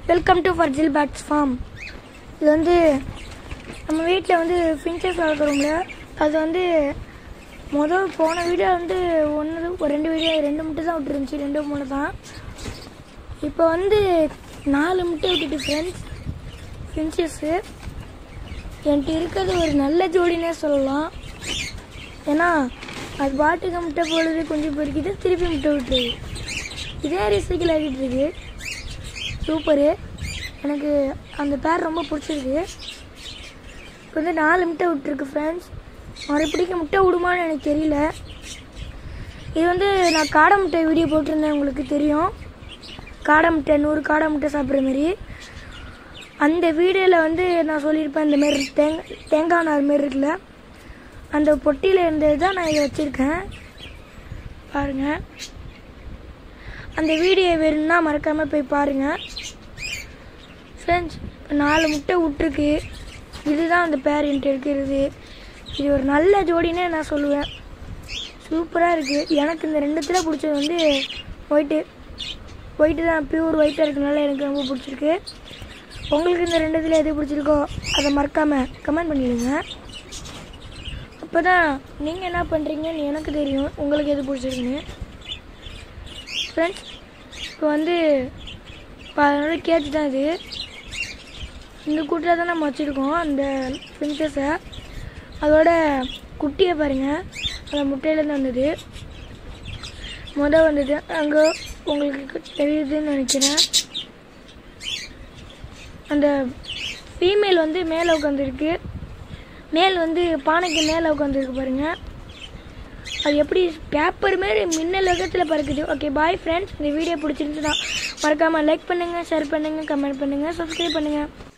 welcome to ஃபர்ஜில் பேட்ஸ் farm இது வந்து நம்ம வீட்டில் வந்து ஃபின்ச்சஸ் வளர்க்குறோம்ல அது வந்து மொதல் போன வீடியோ வந்து ஒன்று ஒரு ரெண்டு வீடியோ ரெண்டு முட்டை தான் விட்டுருந்துச்சு ரெண்டு மூணு தான் இப்போ வந்து நாலு முட்டை விட்டுட்டு ஃப்ரெண்ட்ஸ் ஃபின்ச்சஸ்ஸு என்கிட்ட இருக்கிறது ஒரு நல்ல ஜோடினே சொல்லலாம் ஏன்னா அது பாட்டுக்கு முட்டை போடுறது கொஞ்சம் பொறுக்கிட்டு திருப்பி முட்டை விட்டுருது இதே ரீசைக்கிள் ஆகிட்டு இருக்கு சூப்பரு எனக்கு அந்த பேர் ரொம்ப பிடிச்சிருக்கு இப்போ வந்து நாலு முட்டை விட்டுருக்கு ஃப்ரெண்ட்ஸ் மறுபடியும் முட்டை விடுமான்னு எனக்கு தெரியல இது வந்து நான் காடை முட்டை வீடியோ போட்டிருந்தேன் உங்களுக்கு தெரியும் காடை முட்டை நூறு காடை முட்டை சாப்பிட்ற மாதிரி அந்த வீடியோவில் வந்து நான் சொல்லியிருப்பேன் இந்த மாரி தேங்காய் தேங்காய் நார் மாரி இருக்குல்ல அந்த பொட்டியில் இருந்தது தான் நான் இதை வச்சுருக்கேன் பாருங்கள் அந்த வீடியோ வேணும்னா மறக்காமல் போய் பாருங்கள் ஃப்ரெண்ட்ஸ் நாலு முட்டை விட்டுருக்கு இதுதான் அந்த பேர் என்கிட்ட இருக்கிறது இது ஒரு நல்ல ஜோடினே நான் சொல்லுவேன் சூப்பராக இருக்குது எனக்கு இந்த ரெண்டுத்தில் பிடிச்சது வந்து ஒயிட்டு ஒயிட்டு தான் பியூர் ஒயிட்டாக இருக்கனால எனக்கு ரொம்ப பிடிச்சிருக்கு உங்களுக்கு இந்த ரெண்டுத்தில் எது பிடிச்சிருக்கோ அதை மறக்காமல் கமெண்ட் பண்ணிடுங்க அப்போ தான் நீங்கள் என்ன பண்ணுறீங்கன்னு எனக்கு தெரியும் உங்களுக்கு எது பிடிச்சிருக்குன்னு ஃப்ரெண்ட்ஸ் இப்போ வந்து இப்போ அதனோட கேட்டு தான் இது இந்த கூட்டில் தான் நம்ம வச்சுருக்கோம் அந்த பிரின்சஸை அதோட குட்டியை பாருங்கள் அந்த முட்டையிலேருந்து வந்தது முத வந்தது அங்கே உங்களுக்கு தெரியுதுன்னு நினைக்கிறேன் அந்த ஃபீமேல் வந்து மேலே உட்காந்துருக்கு மேல் வந்து பானைக்கு மேலே உட்காந்துருக்கு பாருங்கள் அது எப்படி பேப்பர் மாரி மின்னல் வேகத்தில் பறக்குது ஓகே பாய் ஃப்ரெண்ட்ஸ் இந்த வீடியோ பிடிச்சிருந்துச்சுன்னா மறக்காமல் லைக் பண்ணுங்கள் ஷேர் பண்ணுங்கள் கமெண்ட் பண்ணுங்கள் சப்ஸ்கிரைப் பண்ணுங்கள்